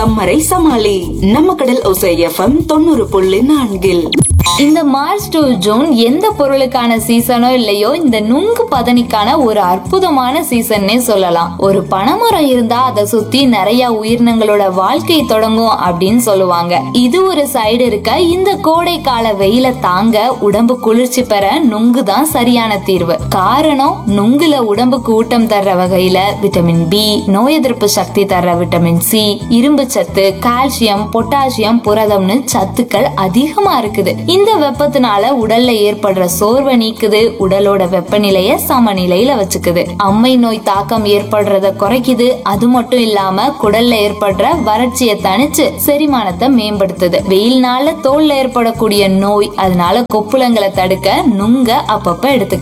சம்மரை சமாளி நம்ம கடல் ஒசை எஃப்எம் தொண்ணூறு புள்ளி நான்கில் இந்த மார்ச் டு ஜூன் எந்த பொருளுக்கான சீசனோ இல்லையோ இந்த நுங்கு பதனிக்கான ஒரு அற்புதமான சீசன்னே சொல்லலாம் ஒரு பனைமரம் இருந்தா அதை சுத்தி நிறைய உயிரினங்களோட வாழ்க்கை தொடங்கும் அப்படின்னு சொல்லுவாங்க இது ஒரு சைடு இருக்க இந்த கோடை கால வெயில தாங்க உடம்பு குளிர்ச்சி பெற நுங்கு தான் சரியான தீர்வு காரணம் நுங்குல உடம்புக்கு ஊட்டம் தர்ற வகையில விட்டமின் பி நோய் எதிர்ப்பு சக்தி தர்ற விட்டமின் சி இரும்பு சத்து கால்சியம் பொட்டாசியம் புரதம்னு சத்துக்கள் அதிகமா இருக்குது இந்த வெப்பத்தினால உடல்ல ஏற்படுற சோர்வை நீக்குது உடலோட வெப்பநிலைய சமநிலையில வச்சுக்குது அம்மை நோய் தாக்கம் ஏற்படுறத குறைக்குது அது மட்டும் இல்லாம குடல்ல ஏற்படுற வறட்சியை தணிச்சு செரிமானத்தை மேம்படுத்துது வெயில்னால தோல்ல ஏற்படக்கூடிய நோய் அதனால கொப்புளங்களை தடுக்க நுங்க அப்பப்ப எடுத்துக்க